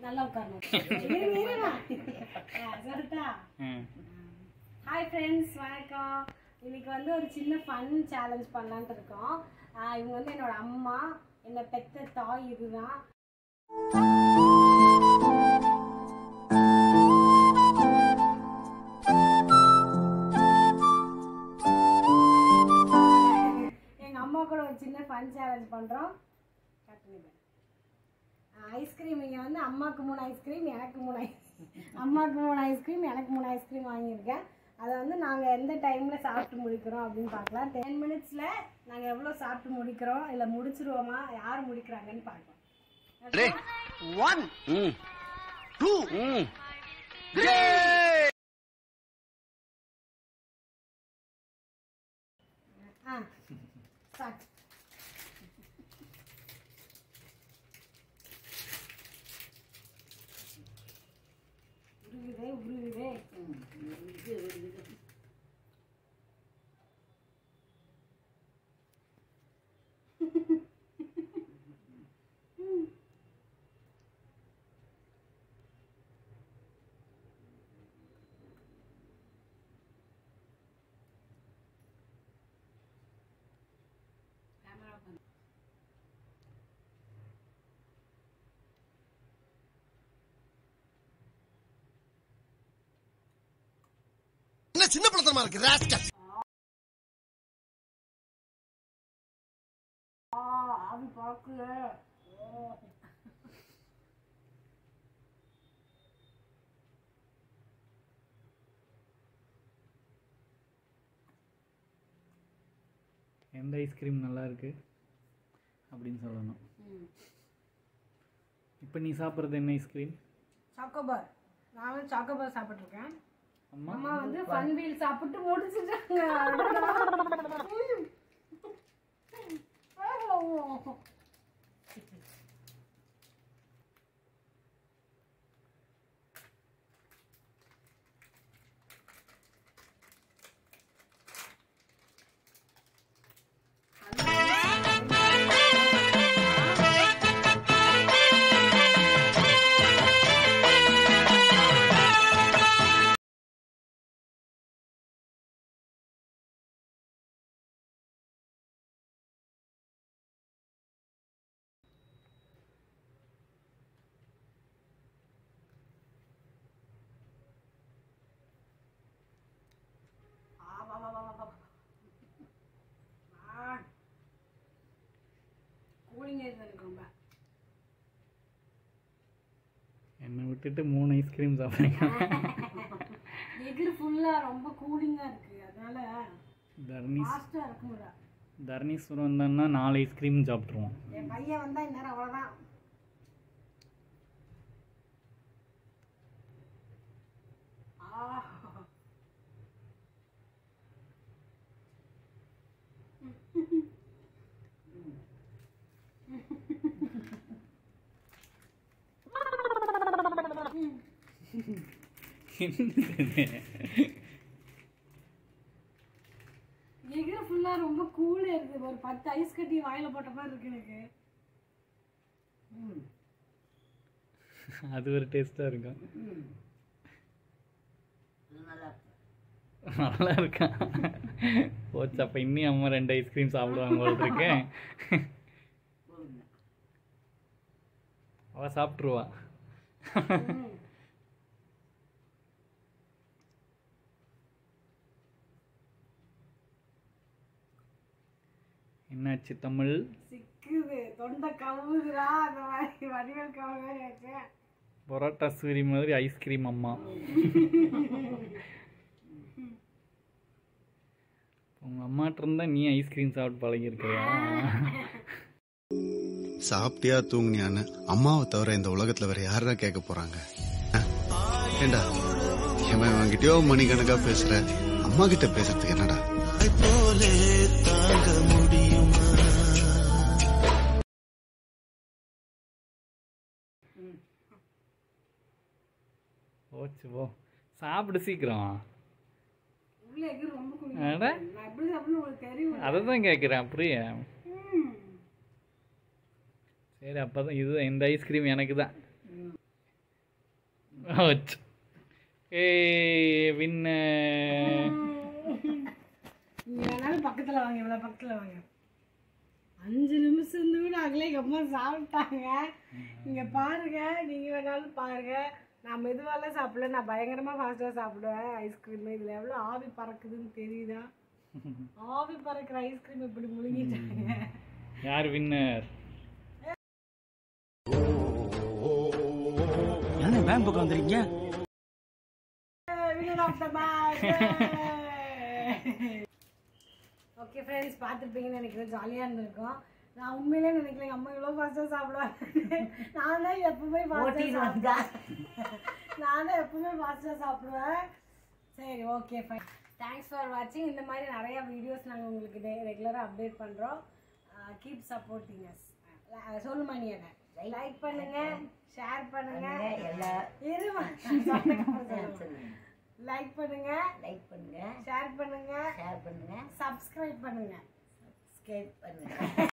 நல்லா உட்காரணும் இருங்க, இருங்க. ஆ, சொல்லட்டா ம் ஹாய் ஃப்ரெண்ட்ஸ் வணக்கம் இன்னைக்கு வந்து ஒரு சின்ன ஃபன் சேலஞ்ச் பண்ணலான்ட்டு இருக்கோம் ஆ, இவங்க வந்து என்னோட அம்மா என்னை பெத்த தாய் இதுதான் எங்க அம்மா கூட ஒரு சின்ன ஃபன் சேலஞ்ச் பண்றோம் ஐஸ்கிரீம் இங்க வந்து அம்மாக்கு மூணு ஐஸ்கிரீம் எனக்கு மூணு ஐஸ் அம்மாக்கு மூணு ஐஸ்கிரீம் எனக்கு மூணு ஐஸ்கிரீம் வாங்கியிருக்கேன் அதை வந்து நாங்கள் எந்த டைமில் சாப்பிட்டு முடிக்கிறோம் அப்படின்னு பார்க்கலாம் டென் மினிட்ஸில் நாங்கள் எவ்வளோ சாப்பிட்டு முடிக்கிறோம் இல்லை முடிச்சிருவோமா யார் முடிக்கிறாங்கன்னு பார்க்கலாம் One, two, ஆ ஸ்டார்ட் உருகுதே உருகுதே என்ன சின்ன பழத்தனமா இருக்கு ராஸ்கல் ஆ ஆவி பார்க்கல எந்த ஐஸ்கிரீம் நல்லா இருக்கு அப்படின்னு சொல்லணும் இப்போ நீ சாப்பிட்றது என்ன ஐஸ்கிரீம் சாக்கோபார் நான் வந்து சாக்கோபார் சாப்பிட்ருக்கேன் அம்மா அம்மா வந்து ஃபன் வீல் சாப்பிட்டு முடிச்சிட்டாங்க ம். ஓ. ஆ, வா, வா, வா, வா, வா. ஆ. கூலிங் ஆயிடுது எனக்கு ரொம்ப என்னை விட்டுட்டு மூணு ஐஸ்கிரீம் சாப்பிட்றீங்க எகிர் ஃபுல்லா ரொம்ப கூலிங்கா இருக்கு அதனால தர்ணீஸ் ஃபாஸ்டா இருக்க முடியல தர்ணீஸ்வரம் வந்தான்னா நாலு ஐஸ்கிரீம் சாப்பிட்ருவோம் என் பையன் வந்தா இந்நேரம் அவ்வளவுதான் ஆ. எகிர் ஃபுல்லா ரொம்ப கூலா இருக்கு ஒரு பத்து ஐஸ் கட்டி வாயில போட்ட மாதிரி இருக்கு எனக்கு அது ஒரு டேஸ்ட்டாக இருக்கும் நல்லா இருக்கா போச்சு அப்போ இன்னும் அம்மா ரெண்டு ஐஸ்கிரீம் சாப்பிடுவாங்க போல இருக்கேன் அவ சாப்பிட்ருவா என்னாச்சு தமிழ் சிக்குது தொண்டை கவுதுடா அந்த மாதிரி வடிவேல் கவுது மாதிரி ஆச்சு பரோட்டா சூரி மாதிரி ஐஸ்கிரீம் அம்மா உங்க அம்மாட்ட இருந்தா நீ ஐஸ்கிரீம் சாப்பிட்டு பழகியிருக்கியா சாப்பிட்டியா தூங்குனியான்னு அம்மாவை தவிர இந்த உலகத்துல வேற யாரா கேட்க போறாங்க அஹ்? ஏண்டா இவன் அவன்கிட்டயோ மணிக்கணக்கா பேசுற அம்மா கிட்ட பேசுறதுக்கு என்னடா போச்சு போ சாப்பிடு சீக்கிரம் உள்ள எகிர் ரொம்ப கூலிங் அட நான் எப்படி சாப்பிடணும் உங்களுக்கு தெரியும் அதை தான் கேட்குறேன் அப்படியே ம். சரி அப்போ தான் இது இந்த ஐஸ்கிரீம் எனக்கு தான் ஏ வின்ன நீங்க வேணாலும் பக்கத்துல வாங்க இவ்வளவு பக்கத்துல வாங்க அஞ்சு நிமிஷம் இருந்து கூட அகலே எங்க அம்மா சாப்பிட்டாங்க இங்க பாருங்க நீங்க வேணாலும் பாருங்க நான் மெதுவாலாம் சாப்பிடல நான் பயங்கரமா ஃபாஸ்டா சாப்பிடுவேன் ஐஸ்கிரீம் இதுல எவ்வளவு ஆவி பறக்குதுன்னு தெரியுதா ஆவி பறக்கிற ஐஸ்கிரீம் இப்படி முழுங்கிட்டாங்க யார் வின்னர் என்ன பேங்க் பக்கம் வந்துருக்கீங்க ஓகே ஃப்ரெண்ட்ஸ் பார்த்துருப்பீங்கன்னு நினைக்கிறேன் ஜாலியாக இருந்திருக்கும் நான் உண்மையிலே நினைக்கல எங்கள் அம்மா இவ்வளோ ஃபாஸ்ட்டாக சாப்பிடுவாங்க நான் தான் எப்பவுமே ஃபாஸ்ட்டாக சாப்பிட்டேன் நான் தான் எப்பவுமே ஃபாஸ்ட்டாக சாப்பிடுவேன் சரி ஓகே ஃபைன் தேங்க்ஸ் ஃபார் வாட்சிங் இந்த மாதிரி நிறைய வீடியோஸ் நாங்கள் உங்களுக்கு ரெகுலராக அப்டேட் பண்ணுறோம் கீப் சப்போர்ட்டிங் அஸ் சொல்லுமா நீ என்ன லைக் பண்ணுங்க ஷேர் பண்ணுங்க இருமா லைக் பண்ணுங்க லைக் பண்ணுங்க ஷேர் பண்ணுங்க ஷேர் பண்ணுங்க சப்ஸ்கிரைப் பண்ணுங்க ஸ்கேட் பண்ணுங்க